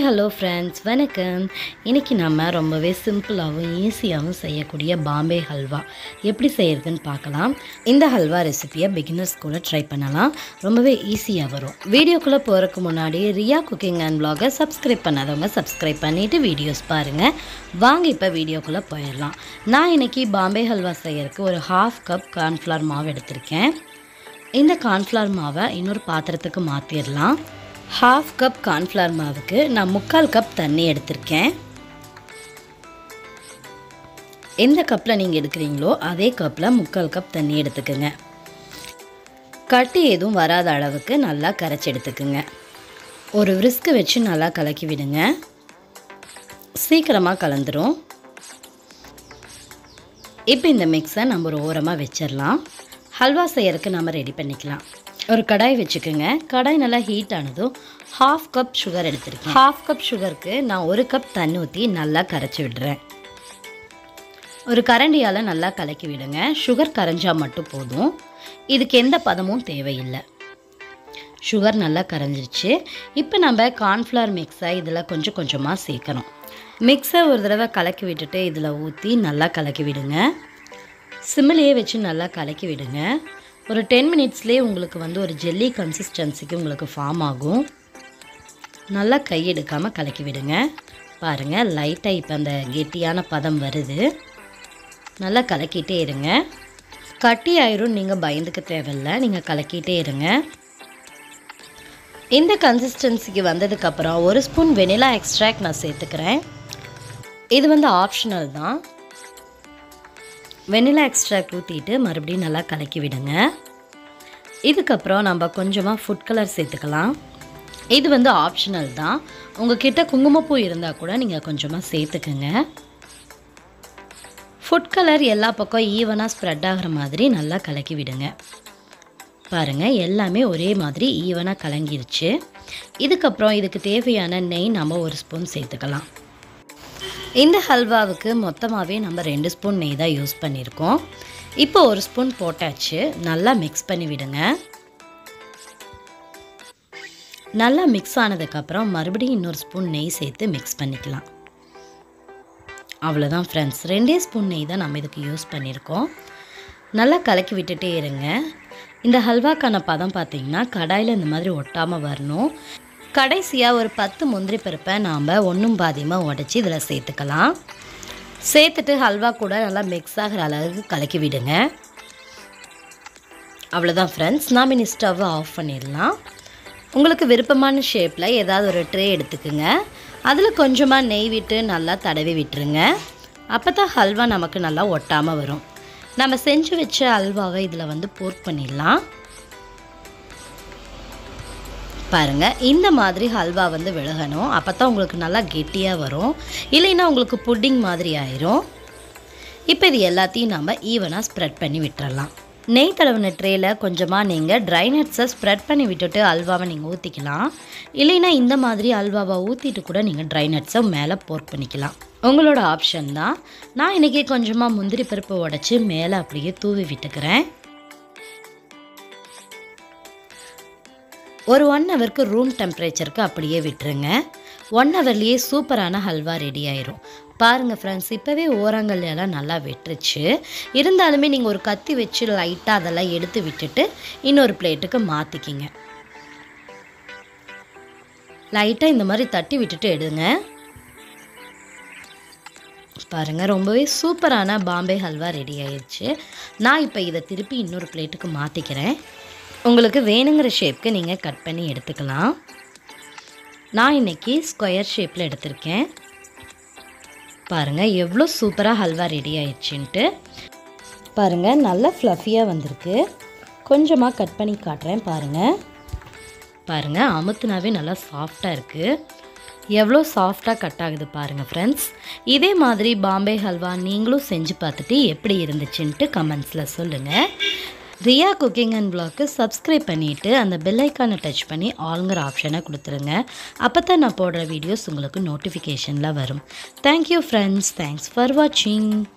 hello friends வணக்கம் இன்றைக்கி நம்ம ரொம்பவே சிம்பிளாகவும் ஈஸியாகவும் செய்யக்கூடிய பாம்பே ஹல்வா எப்படி செய்யறதுன்னு பார்க்கலாம் இந்த ஹல்வா ரெசிபியை பிகினர்ஸ் கூட ட்ரை பண்ணலாம் ரொம்பவே ஈஸியாக வரும் வீடியோக்குள்ளே போகிறதுக்கு முன்னாடி ரியா குக்கிங் அண்ட் vlog-அ சப்ஸ்கிரைப் பண்ணாதவங்க சப்ஸ்கிரைப் பண்ணிவிட்டு வீடியோஸ் பாருங்கள் வாங்க இப்போ வீடியோக்குள்ளே போயிடலாம் நான் இன்றைக்கி பாம்பே ஹல்வா செய்யறதுக்கு ஒரு ஹாஃப் கப் கார்ன்ஃப்ளவர் மாவு எடுத்திருக்கேன் இந்த கார்ன்ஃப்ளவர் மாவை இன்னொரு பாத்திரத்துக்கு மாற்றிடலாம் ஹாஃப் கப் கார்ன்ஃப்ளவர் மாவுக்கு நான் முக்கால் கப் தண்ணி எடுத்திருக்கேன் எந்த கப்பில் நீங்கள் எடுக்கிறீங்களோ அதே கப்பில் முக்கால் கப் தண்ணி எடுத்துக்கோங்க கட்டி எதுவும் வராத அளவுக்கு நல்லா கரைச்சி எடுத்துக்குங்க ஒரு விரிஸ்க்கு வச்சு நல்லா கலக்கி விடுங்க சீக்கிரமாக கலந்துரும் இப்போ இந்த மிக்ஸை நம்ம ஒரு ஓரமாக வச்சிடலாம் ஹல்வா செய்யறதுக்கு நம்ம ரெடி பண்ணிக்கலாம் ஒரு கடாய் வச்சுக்கோங்க கடாய் நல்லா ஹீட் ஆனதும் ஹாஃப் கப் சுகர் எடுத்திருக்கேன் ஹாஃப் கப் சுகருக்கு நான் ஒரு கப் தண்ணி ஊற்றி நல்லா கரைச்சி விடுறேன் ஒரு கரண்டியால் நல்லா கலக்கி விடுங்க சுகர் கரைஞ்சா மட்டும் போதும் இதுக்கு எந்த பதமும் தேவையில்லை சுகர் நல்லா கரைஞ்சிருச்சு இப்போ நம்ம கார்ன்ஃப்ளவர் மிக்ஸை இதில் கொஞ்சம் கொஞ்சமாக சேர்க்கணும் மிக்ஸை ஒரு தடவை கலக்கி விட்டுட்டு இதில் ஊற்றி நல்லா கலக்கி விடுங்க சிம்மிலேயே வச்சு நல்லா கலக்கி விடுங்க ஒரு டென் மினிட்ஸ்லேயே உங்களுக்கு வந்து ஒரு ஜெல்லி கன்சிஸ்டன்சிக்கு உங்களுக்கு ஃபார்ம் ஆகும் நல்லா கை எடுக்காமல் கலக்கி விடுங்க பாருங்கள் லைட்டாக இப்போ அந்த கெட்டியான பதம் வருது நல்லா கலக்கிட்டே இருங்க கட்டி ஆயிரும் நீங்கள் பயந்துக்க தேவையில்லை நீங்கள் கலக்கிட்டே இருங்க இந்த கன்சிஸ்டன்சிக்கு வந்ததுக்கப்புறம் ஒரு ஸ்பூன் வெனிலா எக்ஸ்ட்ராக்ட் நான் சேர்த்துக்கிறேன் இது வந்து ஆப்ஷனல் தான் வெனிலா எக்ஸ்ட்ராக்ட் ஊற்றிட்டு மறுபடியும் நல்லா கலக்கி விடுங்க இதுக்கப்புறம் நம்ம கொஞ்சமாக ஃபுட் கலர் சேர்த்துக்கலாம் இது வந்து ஆப்ஷனல் தான் உங்ககிட்ட குங்குமப்பூ இருந்தால் கூட நீங்கள் கொஞ்சமாக சேர்த்துக்குங்க ஃபுட் கலர் எல்லா பக்கம் ஈவனாக ஸ்ப்ரெட் ஆகிற மாதிரி நல்லா கலக்கி விடுங்க பாருங்கள் எல்லாமே ஒரே மாதிரி ஈவனாக கலங்கிருச்சு இதுக்கப்புறம் இதுக்கு தேவையான நெய் நம்ம ஒரு ஸ்பூன் சேர்த்துக்கலாம் இந்த ஹல்வாவுக்கு மொத்தமாகவே நம்ம ரெண்டு ஸ்பூன் நெய் தான் யூஸ் பண்ணியிருக்கோம் இப்போ ஒரு ஸ்பூன் போட்டாச்சு நல்லா மிக்ஸ் பண்ணி விடுங்க நல்லா மிக்ஸ் ஆனதுக்கப்புறம் மறுபடியும் இன்னொரு ஸ்பூன் நெய் சேர்த்து மிக்ஸ் பண்ணிக்கலாம் அவ்வளோதான் ஃப்ரெண்ட்ஸ் ரெண்டே ஸ்பூன் நெய் தான் நம்ம இதுக்கு யூஸ் பண்ணியிருக்கோம் நல்லா கலக்கி விட்டுட்டே இருங்க இந்த ஹல்வாக்கான பதம் பார்த்திங்கன்னா கடாயில் இந்த மாதிரி ஒட்டாமல் வரணும் கடைசியாக ஒரு பத்து முந்திரி பருப்பை நாம் ஒன்றும் பாதியமாக உடச்சி இதில் சேர்த்துக்கலாம் சேர்த்துட்டு ஹல்வா கூட நல்லா மிக்ஸ் ஆகிற அளவுக்கு கலக்கி விடுங்க அவ்வளோதான் ஃப்ரெண்ட்ஸ் நாம் இனி ஸ்டவ்வை ஆஃப் பண்ணிடலாம் உங்களுக்கு விருப்பமான ஷேப்பில் ஏதாவது ஒரு ட்ரே எடுத்துக்குங்க அதில் கொஞ்சமாக நெய் விட்டு நல்லா தடவி விட்டுருங்க அப்போ தான் ஹல்வா நமக்கு நல்லா ஒட்டாமல் வரும் நம்ம செஞ்சு வச்ச அல்வாவை இதில் வந்து போர்க் பண்ணிடலாம் பாருங்கள் இந்த மாதிரி ஹல்வா வந்து விலகணும் அப்போ தான் உங்களுக்கு நல்லா கெட்டியாக வரும் இல்லைன்னா உங்களுக்கு புட்டிங் மாதிரி ஆயிரும் இப்போ இது எல்லாத்தையும் நம்ம ஈவனாக ஸ்ப்ரெட் பண்ணி விட்டுறலாம் நெய் தடவின ட்ரேயில் கொஞ்சமாக நீங்கள் ட்ரை நட்ஸை ஸ்ப்ரெட் பண்ணி விட்டுட்டு அல்வாவை நீங்கள் ஊற்றிக்கலாம் இல்லைன்னா இந்த மாதிரி அல்வாவை ஊற்றிட்டு கூட நீங்கள் ட்ரை நட்ஸை மேலே போர்க் பண்ணிக்கலாம் உங்களோட ஆப்ஷன் தான் நான் இன்றைக்கி கொஞ்சமாக முந்திரி பருப்பு உடச்சி மேலே அப்படியே தூவி விட்டுக்கிறேன் ஒரு ஒன் ஹவருக்கு ரூம் டெம்பரேச்சருக்கு அப்படியே விட்டுருங்க ஒன் ஹவர்லேயே சூப்பரான ஹல்வா ரெடி ஆயிரும் பாருங்கள் ஃப்ரெண்ட்ஸ் இப்போவே ஓரங்கள் எல்லாம் நல்லா வெட்டுருச்சு இருந்தாலுமே நீங்கள் ஒரு கத்தி வச்சு லைட்டாக அதெல்லாம் எடுத்து விட்டுட்டு இன்னொரு பிளேட்டுக்கு மாற்றிக்கிங்க லைட்டாக இந்த மாதிரி தட்டி விட்டுட்டு எடுங்க பாருங்கள் ரொம்பவே சூப்பரான பாம்பே ஹல்வா ரெடி ஆயிடுச்சு நான் இப்போ இதை திருப்பி இன்னொரு பிளேட்டுக்கு மாற்றிக்கிறேன் உங்களுக்கு வேணுங்கிற ஷேப்க்கு நீங்கள் கட் பண்ணி எடுத்துக்கலாம் நான் இன்றைக்கி ஸ்கொயர் ஷேப்பில் எடுத்திருக்கேன் பாருங்கள் எவ்வளோ சூப்பராக ஹல்வா ரெடி ஆயிடுச்சுன்ட்டு பாருங்கள் நல்லா ஃப்ளஃபியாக வந்திருக்கு கொஞ்சமாக கட் பண்ணி காட்டுறேன் பாருங்கள் பாருங்கள் அமுத்துனாவே நல்லா சாஃப்டாக இருக்குது எவ்வளோ சாஃப்டாக கட் ஆகுது பாருங்கள் ஃப்ரெண்ட்ஸ் இதே மாதிரி பாம்பே ஹல்வா நீங்களும் செஞ்சு பார்த்துட்டு எப்படி இருந்துச்சுன்ட்டு கமெண்ட்ஸில் சொல்லுங்கள் ரியா குக்கிங் அண்ட் பிளாக்கு சப்ஸ்கிரைப் பண்ணிவிட்டு அந்த பெல் ஐக்கானை டச் பண்ணி ஆளுங்கிற ஆப்ஷனை கொடுத்துருங்க அப்போ தான் நான் போடுற வீடியோஸ் உங்களுக்கு நோட்டிஃபிகேஷனில் வரும் தேங்க்யூ ஃப்ரெண்ட்ஸ் தேங்க்ஸ் ஃபார் வாட்சிங்